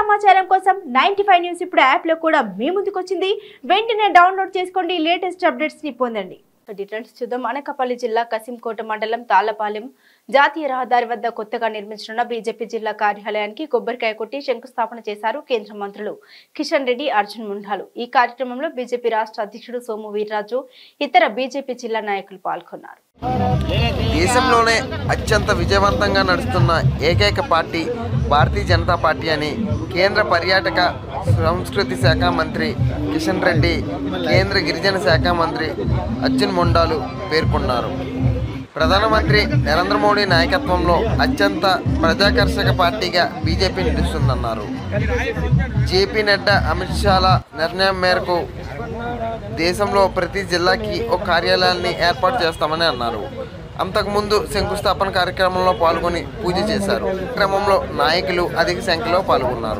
సమాచారం కోసం ninety five news ఇప్పుడు యాప్ లో కూడా మీ ముందుకొచ్చింది వెంటనే డౌన్లోడ్ చేసుకోండి లేటెస్ట్ అప్డేట్స్ ని పొందండి డీటెయిల్స్ చూద్దాం అనకాపల్లి జిల్లా కసింకోట మండలం తాళ్లపాలెం జాతీయ రహదారి వద్ద కొత్తగా నిర్మించనున్న బీజేపీ జిల్లా కార్యాలయానికి కొబ్బరికాయ కొట్టి శంకుస్థాపన చేశారు కేంద్ర మంత్రులు కిషన్ రెడ్డి అర్జున్ ముండాలు ఈ కార్యక్రమంలో బీజేపీ రాష్ట్ర అధ్యక్షుడు సోము వీర్రాజు ఇతర బీజేపీ జిల్లా నాయకులు పాల్గొన్నారు దేశంలోనే అత్యంత విజయవంతంగా నడుస్తున్న ఏకైక పార్టీ భారతీయ జనతా పార్టీ అని కేంద్ర పర్యాటక సంస్కృతి శాఖ మంత్రి కిషన్ రెడ్డి కేంద్ర గిరిజన శాఖ మంత్రి అర్జున్ మొండాలు పేర్కొన్నారు ప్రధానమంత్రి నరేంద్ర మోడీ నాయకత్వంలో అత్యంత ప్రజాకర్షక పార్టీగా బీజేపీ నిలుస్తుందన్నారు జేపీ నడ్డా అమిత్ షాల నిర్ణయం మేరకు దేశంలో ప్రతి జిల్లాకి ఒక కార్యాలయాన్ని ఏర్పాటు చేస్తామని అన్నారు అంతకుముందు శంకుస్థాపన కార్యక్రమంలో పాల్గొని పూజ చేశారు క్రమంలో నాయకులు అధిక సంఖ్యలో పాల్గొన్నారు